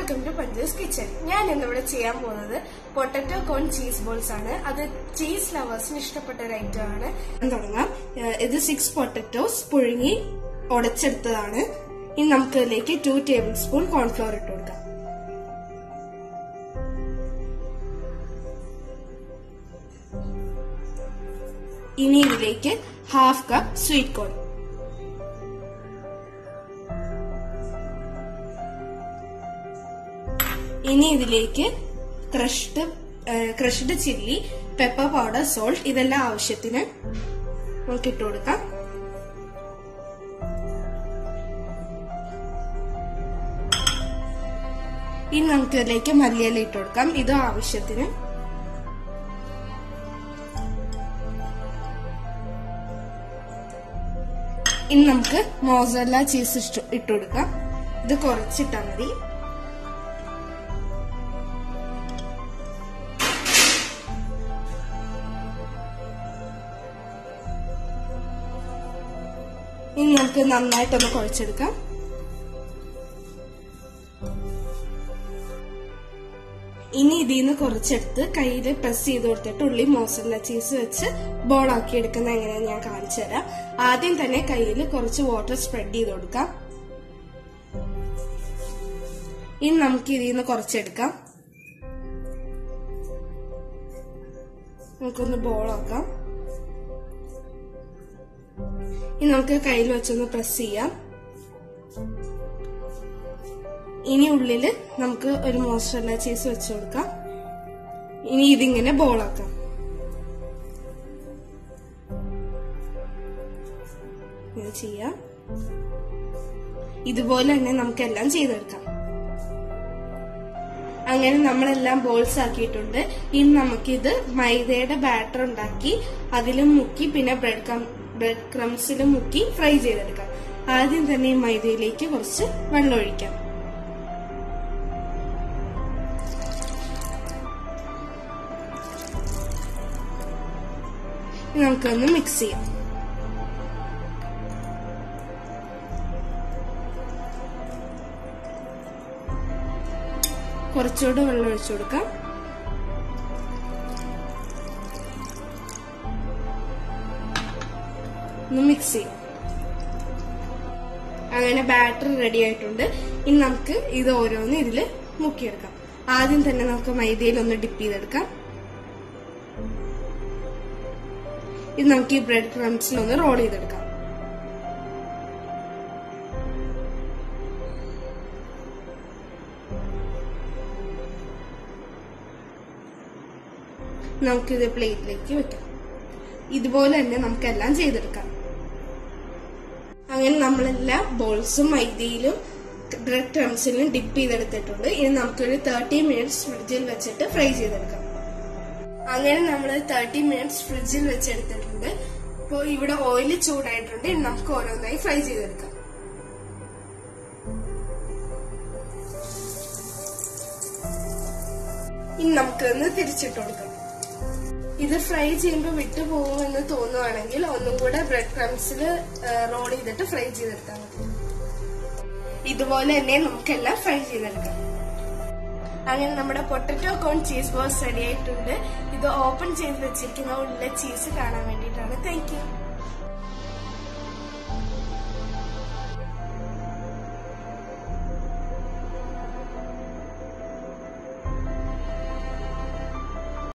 welcome to പഞ്ചേഴ്സ് kitchen ഞാൻ ഇന്നിവിടെ ചെയ്യാൻ പോകുന്നത് പൊട്ടറ്റോ കോൺ ചീസ് ബോൾസ് ആണ് അത് ചീസ് ലവേഴ്സിന് ഇഷ്ടപ്പെട്ട ഒരു ഐറ്റം ആണ് തുടങ്ങാം ഏഹ് ഇത് സിക്സ് പൊട്ടറ്റോസ് പുഴുങ്ങി ഉടച്ചെടുത്തതാണ് ഇനി നമുക്ക് ഇതിലേക്ക് ടു ടേബിൾ സ്പൂൺ കോൺഫ്ലോർ ഇട്ട് കൊടുക്കാം ഇനി ഇതിലേക്ക് ഹാഫ് കപ്പ് സ്വീറ്റ് കോൺ ഇനി ഇതിലേക്ക് crushed crushed chilli pepper powder salt ഇതെല്ലാം ആവശ്യത്തിന് നമുക്ക് ഇട്ട് കൊടുക്കാം ഇനി നമുക്ക് ഇതിലേക്ക് മല്ലിയില ഇട്ട് കൊടുക്കാം ഇത് ആവശ്യത്തിന് ഇനി നമുക്ക് മോസറല്ല ചീസ് ഇട്ട് കൊടുക്കാം ഇത് കുറച്ചിട്ടാൽ മതി ഇനി നമുക്ക് നന്നായിട്ടൊന്ന് കുഴച്ചെടുക്കാം ഇനി ഇതിൽ നിന്ന് കുറച്ചെടുത്ത് കയ്യിൽ പ്രസ് ചെയ്ത് കൊടുത്തിട്ട് ഉള്ളി മോസറല്ല ചീസ് വെച്ച് ബോൾ ആക്കി എടുക്കുന്ന എങ്ങനെയാന്ന് ഞാൻ കാണിച്ചു തരാം ആദ്യം തന്നെ കയ്യിൽ കുറച്ച് വാട്ടർ സ്പ്രെഡ് ചെയ്ത് കൊടുക്കാം ഇനി നമുക്ക് ഇതിൽ നിന്ന് കുറച്ചെടുക്കാം നമുക്കൊന്ന് ബോളാക്കാം ഇനി നമുക്ക് കയ്യിൽ വെച്ചൊന്ന് പ്രസ് ചെയ്യാം ഇനി ഉള്ളില് നമുക്ക് ഒരു മോസ്റ്ററല്ല ചീസ് വെച്ച് കൊടുക്കാം ഇനി ഇതിങ്ങനെ ബോളാക്കാം ഇങ്ങനെ ചെയ്യാം ഇതുപോലെ തന്നെ നമുക്കെല്ലാം ചെയ്തെടുക്കാം അങ്ങനെ നമ്മളെല്ലാം ബോൾസ് ആക്കിയിട്ടുണ്ട് ഇനി നമുക്കിത് മൈദയുടെ ബാറ്റർ ഉണ്ടാക്കി അതിലും മുക്കി പിന്നെ ബ്രെഡ് കം ബ്രെഡ് ക്രംസിലും മുക്കി ഫ്രൈ ചെയ്തെടുക്കാം ആദ്യം തന്നെ ഈ മൈദയിലേക്ക് കുറച്ച് വെള്ളം ഒഴിക്കാം നമുക്കൊന്ന് മിക്സ് ചെയ്യാം കുറച്ചുകൂടെ വെള്ളം ഒഴിച്ചു കൊടുക്കാം ഒന്ന് മിക്സ് ചെയ്യാം അങ്ങനെ ബാറ്റർ റെഡി ആയിട്ടുണ്ട് ഇനി നമുക്ക് ഇത് ഓരോന്ന് ഇതിൽ മുക്കിയെടുക്കാം ആദ്യം തന്നെ നമുക്ക് മൈദയിൽ ഒന്ന് ഡിപ്പ് ചെയ്തെടുക്കാം ഇത് നമുക്ക് ഈ ബ്രെഡ് ക്രംസിൽ ഒന്ന് റോൾ ചെയ്തെടുക്കാം നമുക്കിത് പ്ലേറ്റിലേക്ക് വെക്കാം ഇതുപോലെ തന്നെ നമുക്കെല്ലാം ചെയ്തെടുക്കാം അങ്ങനെ നമ്മളെല്ലാം ബോൾസും മൈദയിലും ബ്രെഡ് ക്രംസിലും ഡിപ്പ് ചെയ്തെടുത്തിട്ടുണ്ട് ഇനി നമുക്കൊരു തേർട്ടി മിനിറ്റ്സ് ഫ്രിഡ്ജിൽ വെച്ചിട്ട് ഫ്രൈ ചെയ്തെടുക്കാം അങ്ങനെ നമ്മൾ തേർട്ടി മിനിറ്റ്സ് ഫ്രിഡ്ജിൽ വെച്ചെടുത്തിട്ടുണ്ട് ഇപ്പോൾ ഇവിടെ ഓയിൽ ചൂടായിട്ടുണ്ട് ഇനി നമുക്ക് ഓരോന്നായി ഫ്രൈ ചെയ്തെടുക്കാം ഇനി നമുക്കൊന്ന് തിരിച്ചിട്ട് കൊടുക്കാം ഇത് ഫ്രൈ ചെയ്യുമ്പോൾ വിട്ടു പോകുമെന്ന് തോന്നുവാണെങ്കിൽ ഒന്നും കൂടെ ബ്രെഡ് ക്രംസിൽ റോൾ ചെയ്തിട്ട് ഫ്രൈ ചെയ്തെടുത്താൽ മതി ഇതുപോലെ തന്നെ നമുക്കെല്ലാം ഫ്രൈ ചെയ്തെടുക്കാം അങ്ങനെ നമ്മുടെ potato corn cheese balls ready ആയിട്ടുണ്ട് ഇത് ഓപ്പൺ ചെയ്ത് വെച്ചിരിക്കുന്ന ഉള്ളിലെ ചീസ് കാണാൻ വേണ്ടിയിട്ടാണ് താങ്ക് യു